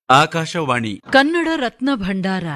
ಆಕಾಶವಾಣಿ ಕನ್ನಡ ರತ್ನ ಭಂಡಾರ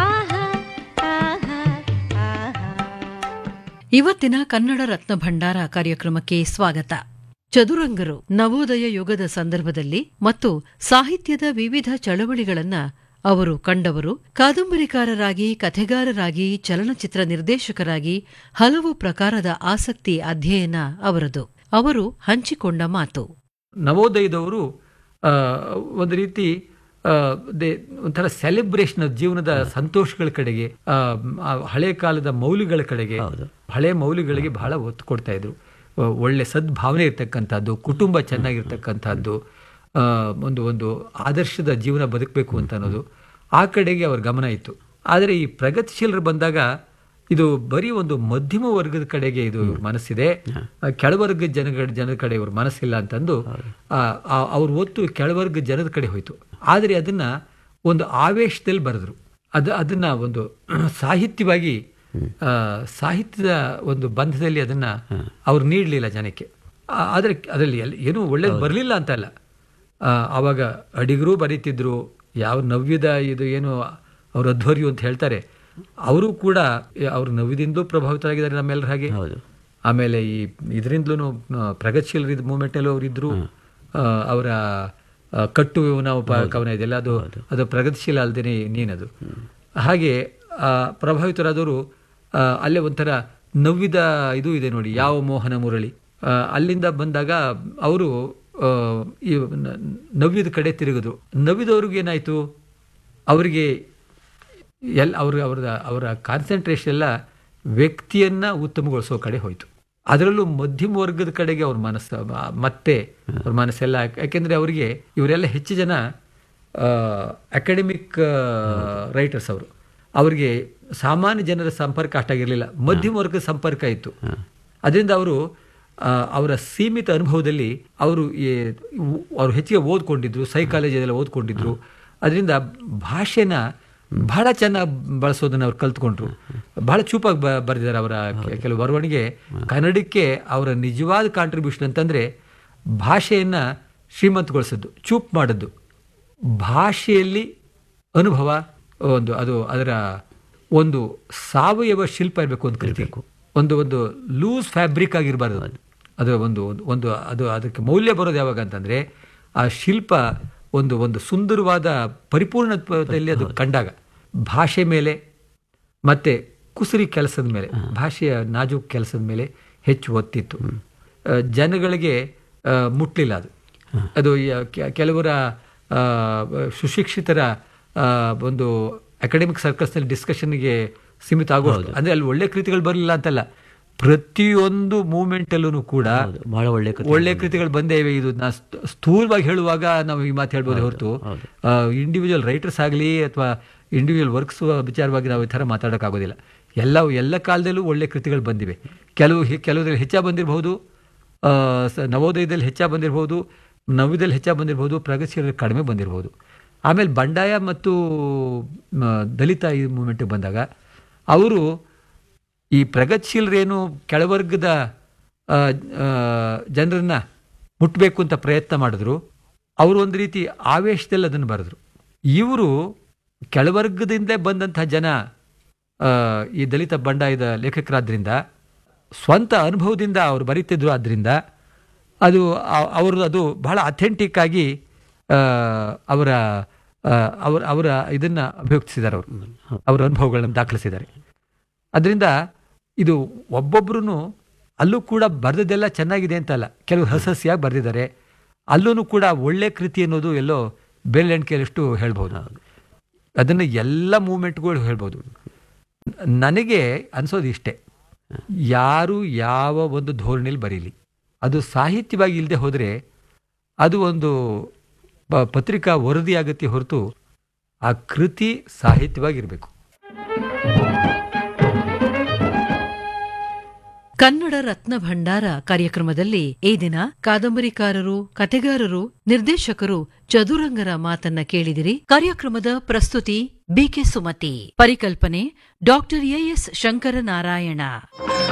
ಇವತ್ತಿನ ಕನ್ನಡ ರತ್ನ ಭಂಡಾರ ಕಾರ್ಯಕ್ರಮಕ್ಕೆ ಸ್ವಾಗತ ಚದುರಂಗರು ನವೋದಯ ಯುಗದ ಸಂದರ್ಭದಲ್ಲಿ ಮತ್ತು ಸಾಹಿತ್ಯದ ವಿವಿಧ ಚಳವಳಿಗಳನ್ನ ಅವರು ಕಂಡವರು ಕಾದಂಬರಿಕಾರರಾಗಿ ಕಥೆಗಾರರಾಗಿ ಚಲನಚಿತ್ರ ನಿರ್ದೇಶಕರಾಗಿ ಹಲವು ಪ್ರಕಾರದ ಆಸಕ್ತಿ ಅಧ್ಯಯನ ಅವರದು ಅವರು ಹಂಚಿಕೊಂಡ ಮಾತು ನವೋದಯದವರು ಆ, ಒಂದು ರೀತಿ ಆ, ದೇ- ಒಂಥರ ಸೆಲೆಬ್ರೇಷನ್ ಜೀವನದ ಸಂತೋಷಗಳ ಕಡೆಗೆ ಆ, ಆ ಹಳೆ ಕಾಲದ ಮೌಲ್ಯಗಳ ಕಡೆಗೆ ಹಳೆ ಮೌಲ್ಯಗಳಿಗೆ ಬಹಳ ಒತ್ತು ಕೊಡ್ತಾ ಇದ್ರು ಆ, ಒಳ್ಳೆ ಸದ್ಭಾವನೆ ಇರ್ತಕ್ಕಂಥದ್ದು ಕುಟುಂಬ ಚೆನ್ನಾಗಿರ್ತಕ್ಕಂಥದ್ದು ಆ, ಒಂದು ಒಂದು ಆದರ್ಶದ ಜೀವನ ಬದುಕಬೇಕು ಅಂತ ಅನ್ನೋದು ಆ ಕಡೆಗೆ ಅವ್ರ ಗಮನ ಇತ್ತು ಆದರೆ ಈ ಪ್ರಗತಿಶೀಲರು ಬಂದಾಗ ಇದು ಬರೀ ಒಂದು ಮಧ್ಯಮ ವರ್ಗದ ಕಡೆಗೆ ಇದು ಇವ್ರ ಮನಸ್ಸಿದೆ ಆ, ಕೆಳವರ್ಗದ ಜನಗಳ ಜನದ ಕಡೆ ಇವ್ರ ಮನಸ್ಸಿಲ್ಲ ಅಂತಂದು ಆ, ಆ- ಅವ್ರ ಒತ್ತು ಕೆಳವರ್ಗದ ಜನದ ಕಡೆ ಹೋಯ್ತು ಆದರೆ ಅದನ್ನ ಒಂದು ಆವೇಶದಲ್ಲಿ ಬರೆದ್ರು ಅದು ಅದನ್ನ ಒಂದು ಸಾಹಿತ್ಯವಾಗಿ ಆ, ಸಾಹಿತ್ಯದ ಒಂದು ಬಂಧದಲ್ಲಿ ಅದನ್ನ ಅವ್ರು ನೀಡಲಿಲ್ಲ ಜನಕ್ಕೆ ಆ- ಆದರೆ ಅದರಲ್ಲಿ ಎಲ್- ಏನೂ ಒಳ್ಳೇದು ಬರಲಿಲ್ಲ ಅಂತಲ್ಲ ಆ, ಆವಾಗ ಅಡಿಗರು ಬರೀತಿದ್ರು ಯಾವ ನವ್ಯದ ಇದು ಏನು ಅವ್ರ ಅಧ್ವರ್ಯು ಅಂತ ಹೇಳ್ತಾರೆ ಅವರು ಕೂಡ ಅವ್ರ ನವ್ಯದಿಂದಲೂ ಪ್ರಭಾವಿತರಾಗಿದ್ದಾರೆ ನಮ್ಮೆಲ್ಲರ ಹಾಗೆ ಆಮೇಲೆ ಈ ಇದರಿಂದಲೂ ಪ್ರಗತಿಶೀಲ ಮೂಮೆಂಟಲ್ಲೂ ಅವರಿದ್ರು ಅವರ ಆ, ಕಟ್ಟು ನಾವು ಪ- ಕವನ ಇದೆಯಲ್ಲ ಅದು ಅದು ಪ್ರಗತಿಶೀಲ ಅಲ್ಲದೇನೆ ನೀನದು ಹಾಗೆ ಆ, ಪ್ರಭಾವಿತರಾದವರು ಆ, ಅಲ್ಲೇ ಒಂಥರ ನವ್ಯದ ಇದು ಇದೆ ನೋಡಿ ಯಾವ ಮೋಹನ ಮುರಳಿ ಆ, ಅಲ್ಲಿಂದ ಬಂದಾಗ ಅವರು ಈ ನ- ನವ್ಯದ ಕಡೆ ತಿರುಗಿದ್ರು ನವ್ಯದವ್ರಿಗೆ ಏನಾಯ್ತು ಅವರಿಗೆ ಎಲ್ ಅವ್ರ ಅವ್ರದ ಅವರ ಕಾನ್ಸಂಟ್ರೇಷನ್ ಎಲ್ಲ ವ್ಯಕ್ತಿಯನ್ನ ಉತ್ತಮಗೊಳಿಸೋ ಕಡೆ ಹೋಯ್ತು ಅದರಲ್ಲೂ ಮಧ್ಯಮ ವರ್ಗದ ಕಡೆಗೆ ಅವ್ರ ಮನಸ್ಸು ಆ, ಮತ್ತೆ ಅವ್ರ ಮನಸ್ಸೆಲ್ಲ ಯಾಕೆಂದ್ರೆ ಅವರಿಗೆ ಇವರೆಲ್ಲ ಹೆಚ್ಚು ಜನ ಅಕಾಡೆಮಿಕ್ ರೈಟರ್ಸ್ ಅವರು ಅವರಿಗೆ ಸಾಮಾನ್ಯ ಜನರ ಸಂಪರ್ಕ ಅಷ್ಟಾಗಿರಲಿಲ್ಲ ಮಧ್ಯಮ ವರ್ಗದ ಸಂಪರ್ಕ ಇತ್ತು ಅದರಿಂದ ಅವರು ಆ, ಅವರ ಸೀಮಿತ ಅನುಭವದಲ್ಲಿ ಅವರು ಈ- ಅವರು ಹೆಚ್ಚಿಗೆ ಓದ್ಕೊಂಡಿದ್ರು ಸೈಕಾಲಜಿ ಅದೆಲ್ಲ ಓದ್ಕೊಂಡಿದ್ರು ಅದರಿಂದ ಭಾಷೆನ ಬಹಳ ಚೆನ್ನಾಗಿ ಬಳಸೋದನ್ನ ಅವ್ರು ಕಲ್ತ್ಕೊಂಡ್ರು ಬಹಳ ಚೂಪಾಗಿ ಬ ಬರೆದಿದ್ದಾರೆ ಅವರ ಕೆ- ಕೆಲವು ಬರವಣಿಗೆ ಕನ್ನಡಕ್ಕೆ ಅವರ ನಿಜವಾದ ಕಾಂಟ್ರಿಬ್ಯೂಷನ್ ಅಂತಂದ್ರೆ ಭಾಷೆಯನ್ನ ಶ್ರೀಮಂತಗೊಳಿಸೋದು ಚೂಪ್ ಮಾಡೋದು ಭಾಷೆಯಲ್ಲಿ ಅನುಭವ ಒಂದು ಅದು ಅದರ ಒಂದು ಸಾವಯವ ಶಿಲ್ಪ ಇರಬೇಕು ಅಂತ ಕರಿಬೇಕು ಒಂದು ಒಂದು ಲೂಸ್ ಫ್ಯಾಬ್ರಿಕ್ ಆಗಿರಬಾರ್ದು ಅದು ಒಂದು ಒಂದು- ಒಂದು ಅದು ಅದಕ್ಕೆ ಮೌಲ್ಯ ಬರೋದು ಯಾವಾಗ ಅಂತಂದ್ರೆ ಆ ಶಿಲ್ಪ ಒಂದು ಒಂದು ಸುಂದರವಾದ ಪರಿಪೂರ್ಣತ್ವದಲ್ಲಿ ಅದು ಕಂಡಾಗ ಭಾಷೆ ಮೇಲೆ ಮತ್ತೆ ಕುಸುರಿ ಕೆಲಸದ ಮೇಲೆ ಭಾಷೆಯ ನಾಜೂಕ್ ಕೆಲಸದ ಮೇಲೆ ಹೆಚ್ಚು ಒತ್ತಿತ್ತು ಆ, ಜನಗಳಿಗೆ ಆ, ಮುಟ್ಲಿಲ್ಲ ಅದು ಅದು ಯ- ಕೆ- ಕೆಲವರ ಆ, ಸುಶಿಕ್ಷಿತರ ಆ, ಒಂದು ಅಕಾಡೆಮಿಕ್ ಸರ್ಕಲ್ಸ್ನಲ್ಲಿ ಡಿಸ್ಕಷನ್ಗೆ ಸೀಮಿತ ಆಗೋದು ಅಂದ್ರೆ ಅಲ್ಲಿ ಒಳ್ಳೆ ಕೃತಿಗಳು ಬರಲಿಲ್ಲ ಅಂತಲ್ಲ ಪ್ರತಿಯೊಂದು ಮೂಮೆಂಟಲ್ಲೂ ಕೂಡ ಬಹಳ ಒಳ್ಳೆ ಕಥೆ ಒಳ್ಳೆ ಕೃತಿಗಳು ಬಂದೇ ಇವೆ ಇದು ನಾ ಸ್ಥ- ಸ್ಥೂಲವಾಗಿ ಹೇಳುವಾಗ ನಾವು ಈ ಮಾತು ಹೇಳ್ಬೋದು ಹೊರತು ಇಂಡಿವಿಜುವಲ್ ರೈಟರ್ಸ್ ಆಗಲಿ ಅಥವಾ ಇಂಡಿವಿಜುವಲ್ ವರ್ಕ್ಸ್ ವಿಚಾರವಾಗಿ ನಾವು ಈ ಥರ ಮಾತಾಡೋಕ್ಕಾಗೋದಿಲ್ಲ ಎಲ್ಲ ಎಲ್ಲ ಕಾಲದಲ್ಲೂ ಒಳ್ಳೆ ಕೃತಿಗಳು ಬಂದಿವೆ ಕೆಲವು ಹೆ- ಕೆಲವುದ್ರಲ್ಲಿ ಹೆಚ್ಚಾಗಿ ಬಂದಿರಬಹುದು ಆ, ಸ- ನವೋದಯದಲ್ಲಿ ಹೆಚ್ಚಾಗಿ ಬಂದಿರಬಹುದು ನವ್ಯದಲ್ಲಿ ಹೆಚ್ಚಾಗಿ ಬಂದಿರಬಹುದು ಪ್ರಗತಿಶೀಲರಲ್ಲಿ ಕಡಿಮೆ ಬಂದಿರಬಹುದು ಆಮೇಲೆ ಬಂಡಾಯ ಮತ್ತು ಮ, ದಲಿತ ಈ ಮೂಮೆಂಟ್ಗೆ ಬಂದಾಗ ಅವರು ಈ ಪ್ರಗತಿಶೀಲರೇನು ಕೆಳವರ್ಗದ ಆ, ಆ, ಜನರನ್ನ ಮುಟ್ಟಬೇಕು ಅಂತ ಪ್ರಯತ್ನ ಮಾಡಿದ್ರು ಅವರು ಒಂದು ರೀತಿ ಆವೇಶದಲ್ಲಿ ಅದನ್ನು ಬರೆದ್ರು ಇವರು ಕೆಳವರ್ಗದಿಂದ ಬಂದಂತಹ ಜನ ಆ, ಈ ದಲಿತ ಬಂಡಾಯದ ಲೇಖಕರಾದ್ರಿಂದ ಸ್ವಂತ ಅನುಭವದಿಂದ ಅವರು ಬರೀತಿದ್ರು ಆದ್ರಿಂದ ಅದು ಆ- ಅವರು ಅದು ಬಹಳ ಅಥೆಂಟಿಕ್ ಆಗಿ ಆ, ಅವರ ಆ, ಅವರ ಅವರ ಇದನ್ನ ಅಭಿವ್ಯಕ್ತಿಸಿದ್ದಾರೆ ಅವರು ಅವರ ಅನುಭವಗಳನ್ನು ದಾಖಲಿಸಿದ್ದಾರೆ ಅದರಿಂದ ಇದು ಒಬ್ಬೊಬ್ರು ಅಲ್ಲೂ ಕೂಡ ಬರೆದದ್ದೆಲ್ಲ ಚೆನ್ನಾಗಿದೆ ಅಂತಲ್ಲ ಕೆಲವು ಹಸಸಿಯಾಗಿ ಬರೆದಿದ್ದಾರೆ ಅಲ್ಲೂ ಕೂಡ ಒಳ್ಳೆ ಕೃತಿ ಅನ್ನೋದು ಎಲ್ಲೋ ಬೆರಳೆಣಿಕೆಯಷ್ಟು ಹೇಳ್ಬೋದು ಅದನ್ನು ಎಲ್ಲ ಮೂಮೆಂಟ್ಗಳು ಹೇಳ್ಬೋದು ನನಗೆ ಅನ್ಸೋದು ಇಷ್ಟೇ ಯಾರು ಯಾವ ಒಂದು ಧೋರಣೆಯಲ್ಲಿ ಬರೀಲಿ ಅದು ಸಾಹಿತ್ಯವಾಗಿ ಇಲ್ಲದೆ ಹೋದರೆ ಅದು ಒಂದು ಪ- ಪತ್ರಿಕಾ ವರದಿ ಆಗತ್ತೆ ಹೊರತು ಆ ಕೃತಿ ಸಾಹಿತ್ಯವಾಗಿರಬೇಕು ಕನ್ನಡ ರತ್ನ ಭಂಡಾರ ಕಾರ್ಯಕ್ರಮದಲ್ಲಿ ಈ ದಿನ ಕಾದಂಬರಿಕಾರರು ಕಥೆಗಾರರು ನಿರ್ದೇಶಕರು ಚದುರಂಗರ ಮಾತನ್ನ ಕೇಳಿದಿರಿ ಕಾರ್ಯಕ್ರಮದ ಪ್ರಸ್ತುತಿ ಬಿಕೆ ಸುಮತಿ ಪರಿಕಲ್ಪನೆ ಡಾಕ್ಟರ್ ಎಎಸ್ ಶಂಕರನಾರಾಯಣ